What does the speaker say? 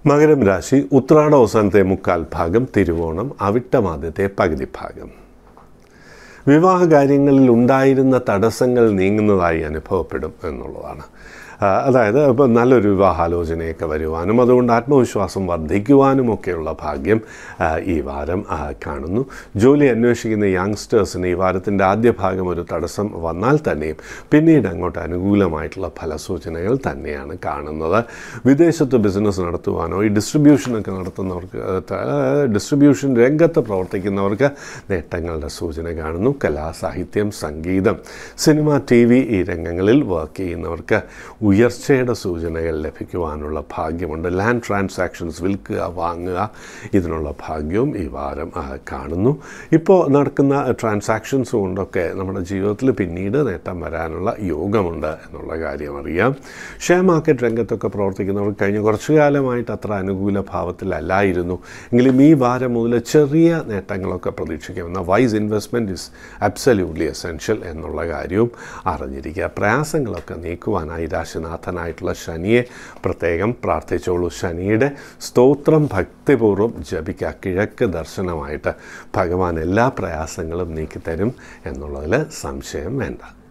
മകരം രാശി ഉത്രാട അവസാനത്തെ മുക്കാൽ ഭാഗം തിരുവോണം അവിട്ടമാദ്യത്തെ പകുതി ഭാഗം വിവാഹ കാര്യങ്ങളിൽ ഉണ്ടായിരുന്ന തടസ്സങ്ങൾ നീങ്ങുന്നതായി അനുഭവപ്പെടും എന്നുള്ളതാണ് ആ, അതായത് ഇപ്പം നല്ലൊരു വിവാഹാലോചനയൊക്കെ വരുവാനും അതുകൊണ്ട് ആത്മവിശ്വാസം വർദ്ധിക്കുവാനുമൊക്കെയുള്ള ഭാഗ്യം ആ, ഈ വാരം ആ, കാണുന്നു ജോലി അന്വേഷിക്കുന്ന യങ്സ്റ്റേഴ്സിന് ഈ വാരത്തിൻ്റെ ആദ്യ ഭാഗം ഒരു തടസ്സം വന്നാൽ തന്നെയും പിന്നീട് അങ്ങോട്ട് അനുകൂലമായിട്ടുള്ള ഫലസൂചനകൾ തന്നെയാണ് കാണുന്നത് വിദേശത്ത് ബിസിനസ് നടത്തുവാനോ ഈ ഡിസ്ട്രിബ്യൂഷനൊക്കെ നടത്തുന്നവർക്ക് ഡിസ്ട്രിബ്യൂഷൻ രംഗത്ത് പ്രവർത്തിക്കുന്നവർക്ക് നേട്ടങ്ങളുടെ സൂചന കാണുന്നു കലാ സാഹിത്യം സംഗീതം സിനിമ ടി വി ഈ രംഗങ്ങളിൽ വർക്ക് ചെയ്യുന്നവർക്ക് ഉയർച്ചയുടെ സൂചനകൾ ലഭിക്കുവാനുള്ള ഭാഗ്യമുണ്ട് ലാൻഡ് ട്രാൻസാക്ഷൻസ് വിൽക്കുക വാങ്ങുക ഇതിനുള്ള ഭാഗ്യവും ഈ വാരം ആ, കാണുന്നു ഇപ്പോൾ നടക്കുന്ന ട്രാൻസാക്ഷൻസ് കൊണ്ടൊക്കെ നമ്മുടെ ജീവിതത്തിൽ പിന്നീട് നേട്ടം വരാനുള്ള യോഗമുണ്ട് എന്നുള്ള കാര്യം അറിയാം ഷെയർ മാർക്കറ്റ് രംഗത്തൊക്കെ പ്രവർത്തിക്കുന്നവർ കഴിഞ്ഞ കുറച്ചു കാലമായിട്ട് അത്ര അനുകൂല ഭാവത്തിലല്ലായിരുന്നു എങ്കിലും ഈ വാരം മുതൽ ചെറിയ നേട്ടങ്ങളൊക്കെ പ്രതീക്ഷിക്കാവുന്ന wise investment is absolutely essential എന്നുള്ള കാര്യവും അറിഞ്ഞിരിക്കുക പ്രയാസങ്ങളൊക്കെ നീക്കുവാനായി രാശിനാഥനായിട്ടുള്ള ശനിയെ പ്രത്യേകം പ്രാർത്ഥിച്ചോളൂ ശനിയുടെ സ്തോത്രം ഭക്തിപൂർവ്വം ജപിക്കുക കിഴക്ക് ദർശനമായിട്ട് ഭഗവാൻ എല്ലാ പ്രയാസങ്ങളും നീക്കിത്തരും എന്നുള്ളതിൽ സംശയം വേണ്ട